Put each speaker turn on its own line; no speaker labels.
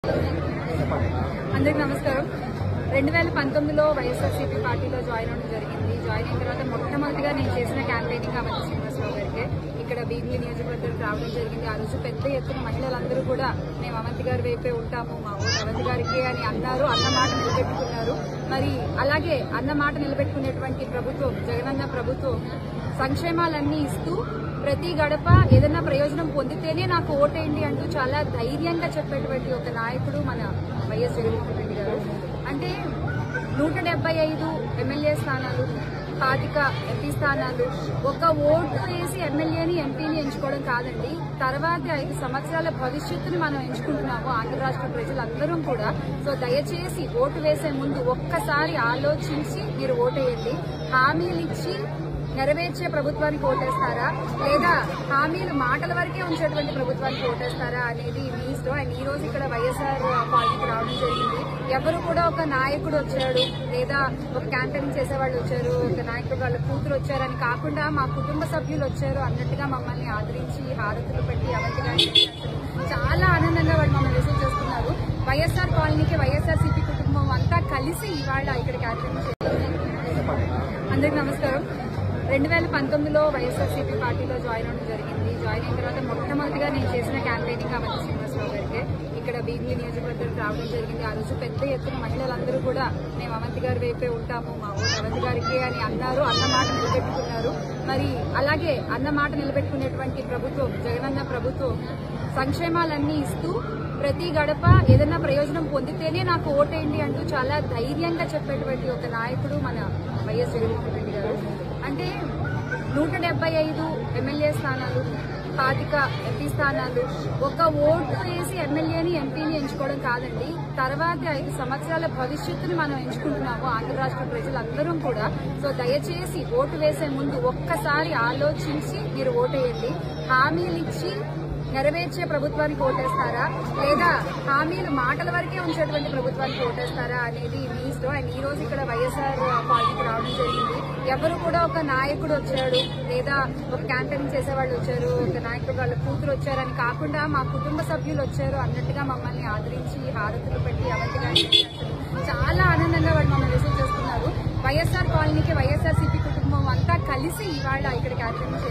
అందరికి నమస్కారం రెండు వేల పంతొమ్మిదిలో వైఎస్ఆర్సీపీ పార్టీలో జాయిన్ అవ్వడం జరిగింది జాయిన్ అయిన తర్వాత మొట్టమొదటిగా నేను చేసిన క్యాంపెయినింగ్ అవంతి శ్రీనివాసరావు గారికి ఇక్కడ భీమిలి నియోజకవర్గం రావడం జరిగింది ఆ రోజు పెద్ద ఎత్తున మహిళలందరూ కూడా మేము అవంతి గారి వైపే ఉంటాము మా ఊరు అవంతి గారికి అని అన్నారు అన్న మాట నిలబెట్టుకున్నారు మరి అలాగే అన్న మాట నిలబెట్టుకునేటువంటి ప్రభుత్వం జగనన్న ప్రభుత్వం సంక్షేమాలన్నీ ఇస్తూ ప్రతి గడప ఏదైనా ప్రయోజనం పొందితేనే నాకు ఓటేయండి అంటూ చాలా ధైర్యంగా చెప్పేటువంటి ఒక నాయకుడు మన వైఎస్ జగన్మోహన్ రెడ్డి గారు అంటే నూట డెబ్బై ఐదు ఎమ్మెల్యే స్థానాలు పాతిక ఎంపీ స్థానాలు ఒక ఓటు వేసి ఎమ్మెల్యేని ఎంపీని ఎంచుకోవడం కాదండి తర్వాత ఐదు సంవత్సరాల భవిష్యత్తుని మనం ఎంచుకుంటున్నాము ఆంధ్ర రాష్ట్ర ప్రజలందరం కూడా సో దయచేసి ఓటు వేసే ముందు ఒక్కసారి ఆలోచించి మీరు ఓటేయండి హామీలు ఇచ్చి నెరవేర్చే ప్రభుత్వానికి ఓటేస్తారా లేదా హామీలు మాటల వరకే ఉంచేటువంటి ప్రభుత్వానికి ఓటేస్తారా అనేది మీ ఇష్టం అండ్ ఈ రోజు ఇక్కడ వైఎస్ఆర్ పార్టీకి రావడం జరిగింది ఎవరు కూడా ఒక నాయకుడు వచ్చాడు లేదా ఒక క్యాంపెయిన్ చేసే వాళ్ళు వచ్చారు ఒక నాయకుడు వాళ్ళ కూతురు వచ్చారని కాకుండా మా కుటుంబ సభ్యులు వచ్చారు అన్నట్టుగా మమ్మల్ని ఆదరించి హారతులు పెట్టి అవంతిగా చాలా ఆనందంగా వాళ్ళు మమ్మల్ని రిసీవ్ చేస్తున్నారు వైఎస్ఆర్ కాలనీకి వైఎస్ఆర్ సిపి కుటుంబం అంతా కలిసి ఇవాళ ఇక్కడ క్యాంపెయిన్ అందరికి నమస్కారం రెండు వేల పంతొమ్మిదిలో వైఎస్ఆర్సీపీ పార్టీలో జాయిన్ అవ్వడం జరిగింది జాయిన్ అయిన తర్వాత మొట్టమొదటిగా నేను చేసిన క్యాంపెయినింగ్ అవంతి శ్రీనివాసరావు గారికి ఇక్కడ భీమిలి నియోజకవర్గం రావడం జరిగింది ఆ రోజు పెద్ద ఎత్తున మహిళలందరూ కూడా మేము అవంతి గారి వైపే ఉంటాము మా ఊరు అవంతి గారికి అని అన్నారు అన్న మాట నిలబెట్టుకున్నారు మరి అలాగే అన్న మాట నిలబెట్టుకునేటువంటి ప్రభుత్వం జగనన్న ప్రభుత్వం సంక్షేమాలన్నీ ఇస్తూ ప్రతి గడప ఏదైనా ప్రయోజనం పొందితేనే నాకు ఓటేయండి అంటూ చాలా ధైర్యంగా చెప్పేటువంటి ఒక నాయకుడు మన వైఎస్ జగన్మోహన్ రెడ్డి గారు అంటే నూట డెబ్బై ఐదు ఎమ్మెల్యే స్థానాలు పాతిక ఎంపీ స్థానాలు ఒక ఓటు వేసి ఎమ్మెల్యేని ఎంపీని ఎంచుకోవడం కాదండి తర్వాత ఐదు సంవత్సరాల భవిష్యత్తుని మనం ఎంచుకుంటున్నాము ఆంధ్ర రాష్ట్ర ప్రజలందరం కూడా సో దయచేసి ఓటు వేసే ముందు ఒక్కసారి ఆలోచించి మీరు ఓటేయండి హామీలు ఇచ్చి నెరవేర్చే ప్రభుత్వానికి ఓటేస్తారా లేదా హామీలు మాటల వరకే ఉంచేటువంటి ప్రభుత్వానికి ఓటేస్తారా అనేది మీ ఇష్టం అండ్ ఈ రోజు ఇక్కడ వైఎస్ఆర్ పార్టీకి రావడం జరిగింది ఎవరు కూడా ఒక నాయకుడు వచ్చాడు లేదా ఒక క్యాంపెయిన్ చేసే వాళ్ళు వచ్చారు ఒక నాయకుడు వాళ్ళ కూతురు వచ్చారని కాకుండా మా కుటుంబ సభ్యులు వచ్చారు అన్నట్టుగా మమ్మల్ని ఆదరించి హారతులు పెట్టి అవంతిగా చాలా ఆనందంగా వాళ్ళు మమ్మల్ని రిసీవ్ చేస్తున్నారు వైఎస్ఆర్ కాలనీకి వైఎస్ఆర్ సిపి కుటుంబం అంతా కలిసి ఇవాళ ఇక్కడ క్యాంపెయిన్